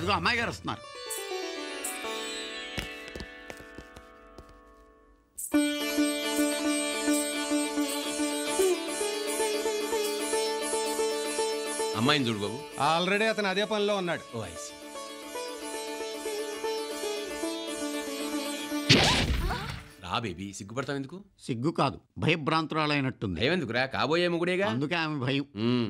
అదిగో అమ్మాయి గారు వస్తున్నారు అమ్మాయిని చూడు బాబు ఆల్రెడీ అతను అదే పనిలో ఉన్నాడు ఓ ఐసి రా బేబీ సిగ్గుపడతావు ఎందుకు సిగ్గు కాదు భయభ్రాంతురాలైనట్టుంది భయం ఎందుకురా కాబోయే మొగుడేగా అందుకే ఆమె భయం ఉమ్.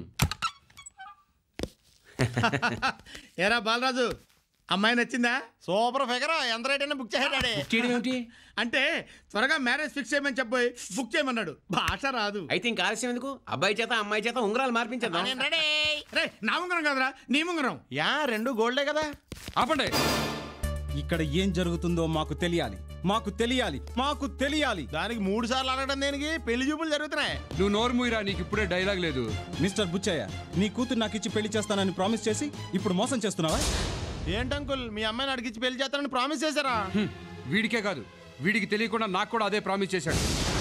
ఏరా బాలరాజు అమ్మాయి నచ్చిందా సూపర్ ఫిగర్ ఎంత రేట్ అయినా బుక్ చేసాడే బుక్ చేయడం ఏమిటి అంటే త్వరగా మ్యారేజ్ ఫిక్స్ చేయమని చెప్పి బుక్ చేయమన్నాడు భాష రాదు అయితే ఇంకా ఆలస్యం ఎందుకు అబ్బాయి చేత అమ్మాయి చేత ఉంగరాలు మార్పించేద్దాం రే నా ఉంగరం కదరా నీ ఉంగరం యా రెండు గోల్డే కదా ఆపండి ఇక్కడ ఏం జరుగుతుందో మాకు తెలియాలి మాకు తెలియాలి మాకు తెలియాలి దానికి మూడు సార్లు అడగడం దేనికి పెళ్లి చూపులు జరుగుతున్నాయి నువ్వు నోరు మూయరా నీకు ఇప్పుడే డైలాగ్ లేదు మిస్టర్ బుచ్చయ్య నీ కూతురు నాకు ఇచ్చి పెళ్లి చేస్తానని ప్రామిస్ చేసి ఇప్పుడు మోసం చేస్తున్నావా ఏంటంకుల్ మీ అమ్మాయిని అడిగించి పెళ్లి చేస్తానని ప్రామిస్ చేశారా హ్మ్, వీడికే కాదు వీడికి తెలియకుండా నాకు కూడా అదే ప్రామిస్ చేశాడు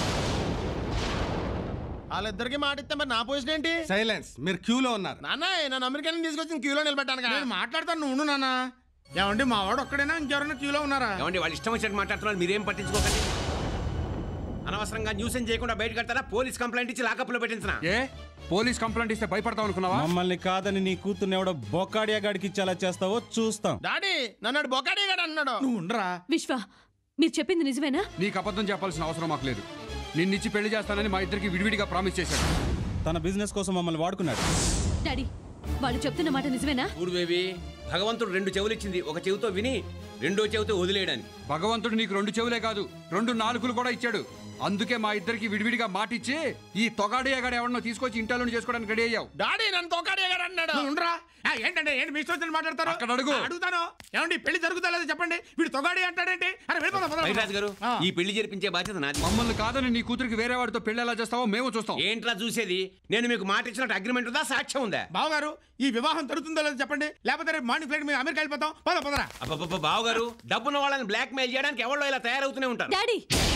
వాళ్ళిద్దరికి మాట ఇస్తే మరి నా పొజిషన్ ఏంటి సైలెన్స్ మీరు క్యూలో ఉన్నారు నాన్న నన్ను అమెరికా నుంచి తీసుకొచ్చిన క్యూలో నిలబెట్టాను నేను మాట్లాడతాను నువ్వు నాన్న ఏమండి మా వాడు ఒక్కడైనా ఇంకెవరైనా క్యూలో ఉన్నారా ఏమండి వాళ్ళు ఇష్టం వచ్చినట్టు మాట్లాడుతున్నారు మీరేం పట్టించుకోకండి అనవసరంగా న్యూసెన్స్ చేయకుండా బయట కడతారా పోలీస్ కంప్లైంట్ ఇచ్చి లాకప్లో పెట్టించిన ఏ పోలీస్ కంప్లైంట్ ఇస్తే భయపడతావు అనుకున్నావా మమ్మల్ని కాదని నీ కూతుర్ని ఎవడో బొక్కాడియా గాడికి ఇచ్చేలా చేస్తావో చూస్తాం డాడీ నన్ను బొకాడి గడ అన్నాడు నువ్వు ఉండరా విశ్వ మీరు చెప్పింది నిజమేనా నీకు అబద్ధం చెప్పాల్సిన అవసరం మాకు లేదు నిన్నిచ్చి పెళ్లి చేస్తానని మా ఇద్దరికి విడివిడిగా ప్రామిస్ చేశాడు తన బిజినెస్ కోసం మమ్మల్ని వాడుకున్నాడు డాడీ వాళ్ళు చెప్తున్న మాట నిజమేనా చూడు బేబీ భగవంతుడు రెండు చెవులు ఇచ్చింది ఒక చెవితో విని రెండో చెవితో వదిలేయడానికి భగవంతుడు నీకు రెండు చెవులే కాదు రెండు నాలుగులు కూడా ఇచ్చాడు అందుకే మా ఇద్దరికి విడివిడిగా మాటిచ్చి ఈ తొగాడియాగాడు ఎవరినో తీసుకొచ్చి ఇంటాలోని చేసుకోవడానికి రెడీ అయ్యావు డాడీ నన్ను తోకాడి గడ అన్నాడు నువ్వు ఉండరా ఆ, ఏంటంటే ఏంటి మీ ఇష్టం వచ్చినట్టు మాట్లాడతారు అక్కడ అడుగు. ఆ, అడుగుతాను ఏమండి పెళ్లి జరుగుతా లేదో చెప్పండి వీడు తొగాడి అంటాడేంటి అరే వెళ్ళిపోదాం పద, పద. రైరాజు గారు ఆ. ఈ పెళ్లి జరిపించే బాధ్యత నాది మమ్మల్ని కాదని నీ కూతురికి వేరే వాడితో పెళ్లి ఎలా చేస్తావో మేము చూస్తాం ఏంట్రా చూసేది నేను మీకు మాట ఇచ్చినట్టు అగ్రిమెంట్ ఉందా సాక్ష్యం ఉందా బావగారు ఈ వివాహం జరుగుతుందో లేదో చెప్పండి లేకపోతే రేపు మార్నింగ్ ఫ్లైట్ మేము అమెరికా వెళ్ళిపోతాం పద పదరా అబ్బబ్బబ్బ బావ గారు డబ్బున్న వాళ్ళని బ్లాక్ మెయిల్ చేయడానికి ఎవరో ఇలా తయారవుతూనే ఉంటారు డాడీ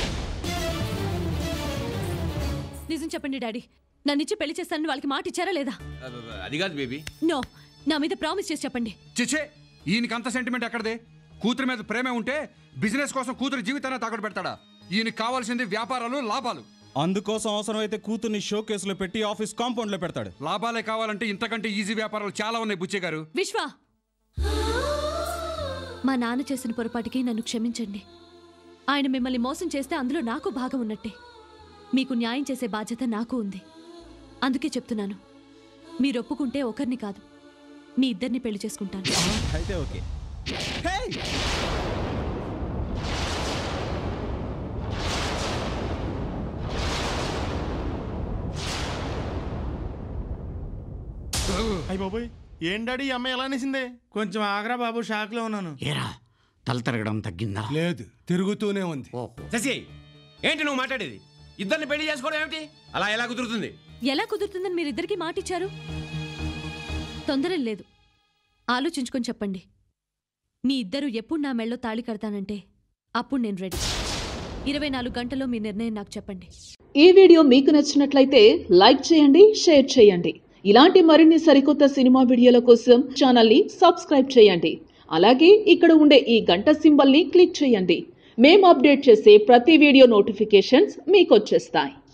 నిజం చెప్పండి డాడీ నన్ను ఇచ్చి పెళ్లి చేస్తానని వాళ్ళకి మాట ఇచ్చారా లేదా అబ్బబ్బ, అది కాదు బేబీ నో నా మీద ప్రామిస్ చేసి చెప్పండి చిచ్చే ఈయనకి అంత సెంటిమెంట్ ఎక్కడదే కూతురి మీద ప్రేమే ఉంటే బిజినెస్ కోసం కూతురు జీవితాన్ని తాకట్టు పెడతాడా ఈయనకి కావాల్సింది వ్యాపారాలు లాభాలు అందుకోసం అవసరమైతే కూతుర్ని షో కేసులో పెట్టి ఆఫీస్ కాంపౌండ్ లో పెడతాడు లాభాలే కావాలంటే ఇంతకంటే ఈజీ వ్యాపారాలు చాలా ఉన్నాయి బుచ్చే గారు విశ్వ మా నాన్న చేసిన పొరపాటుకి నన్ను క్షమించండి ఆయన మిమ్మల్ని మోసం చేస్తే అందులో నాకు భాగం ఉన్నట్టే మీకు న్యాయం చేసే బాధ్యత నాకు ఉంది అందుకే చెప్తున్నాను మీరు ఒప్పుకుంటే ఒకరిని కాదు మీ ఇద్దరిని పెళ్లి చేసుకుంటాను అయితే ఓకే అయ్యి బాబోయ్ ఏం డాడీ ఈ అమ్మాయి ఎలా అనేసిందే కొంచెం ఆగ్రా బాబు షాక్ లో ఉన్నాను ఏరా తల తిరగడం తగ్గిందా లేదు తిరుగుతూనే ఉంది ఓహో శశి ఏంటి నువ్వు మాట్లాడేది ఇద్దరిని పెళ్లి చేసుకోవడం ఏమిటి అలా ఎలా కుదురుతుంది ఎలా కుదురుతుందని మీరిద్దరికీ మాటిచ్చారు తొందర లేదు ఆలోచించుకొని చెప్పండి మీ ఇద్దరు ఎప్పుడు నా మెళ్ళో తాళి కడతానంటే అప్పుడు నేను రెడీ ఇరవై నాలుగు గంటల్లో మీ నిర్ణయం నాకు చెప్పండి ఈ వీడియో మీకు నచ్చినట్లయితే లైక్ చేయండి షేర్ చేయండి ఇలాంటి మరిన్ని సరికొత్త సినిమా వీడియోల కోసం ఛానల్ని సబ్స్క్రైబ్ చేయండి అలాగే ఇక్కడ ఉండే ఈ గంట సింబల్ని క్లిక్ చేయండి మేము అప్డేట్ చేసే ప్రతి వీడియో నోటిఫికేషన్స్ మీకు వచ్చేస్తాయి